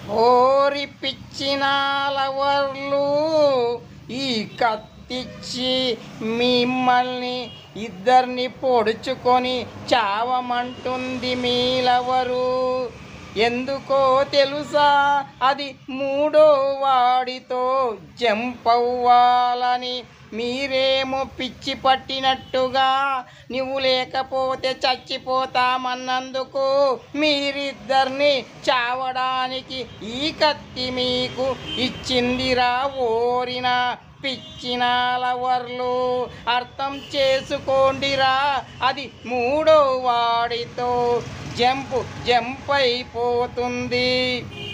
ఓరి పిచ్చినాలవర్లు ఈ కత్తిచ్చి మిమ్మల్ని ఇద్దరిని పొడుచుకొని చావమంటుంది మీలవరు ఎందుకో తెలుసా అది మూడో వాడితో జంపవ్వాలని మీరేమో పిచ్చి పట్టినట్టుగా నువ్వు లేకపోతే చచ్చిపోతామన్నందుకు మీరిద్దరిని చావడానికి ఈ కత్తి మీకు ఇచ్చిందిరా ఓరిన పిచ్చినాలవర్లు అర్థం చేసుకోండిరా అది మూడో వాడితో జంపు జంప్ అయిపోతుంది